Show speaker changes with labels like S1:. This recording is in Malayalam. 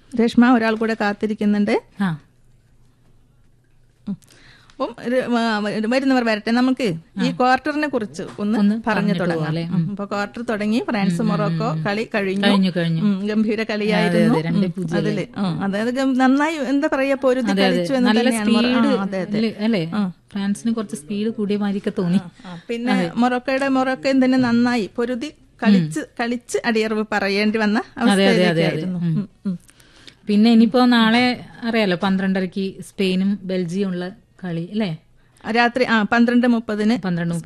S1: രേഷ്മ ഒരാൾ കൂടെ കാത്തിരിക്കുന്നുണ്ട്
S2: ആ
S1: അപ്പം ഒരു, ആ, വരുന്നവർ വരട്ടെ നമുക്ക് ഈ ക്വാർട്ടറിനെ കുറിച്ച് ഒന്ന് പറഞ്ഞു തുടങ്ങാം ഉം. അപ്പൊ ക്വാർട്ടർ തുടങ്ങി ഫ്രാൻസ് മൊറോക്കോ കളി കഴിഞ്ഞു
S2: കഴിഞ്ഞു കഴിഞ്ഞു
S1: ഉം, ഗംഭീര കളിയായിരുന്നു
S2: അതെ, രണ്ടേ
S1: ഉം,
S2: പൂജ്യം
S1: അതില് ഉം, അതായത് ഗം- നന്നായി എന്താ പറയാ പൊരുതി കളിച്ചു എന്ന്
S2: നല്ല
S1: തന്നെയാണ് മൊറോ-
S2: സ്പീഡ്
S1: ആ, അതെ അതെ
S2: അല്ലേ ഫ്രാൻസിന് കുറച്ച് സ്പീഡ് കൂടിയ മാതിരിയൊക്കെ തോന്നി
S1: ആ, പിന്നെ മൊറോക്കോയുടെ മൊറോക്കോയും തന്നെ നന്നായി പൊരുതി കളിച്ച് കളിച്ച് അടിയറവ് പറയേണ്ടി വന്ന അവസ്ഥയിലേക്കായിരുന്നു ഉം, ഉം.
S2: പിന്നെ ഇനിയിപ്പോ നാളെ അറിയാലോ പന്ത്രണ്ടരക്ക് സ്പെയിനും ബെൽജിയം ഉള്ള കളി അല്ലേ
S1: രാത്രി ആ പന്ത്രണ്ട് മുപ്പതിന്
S2: പന്ത്രണ്ട്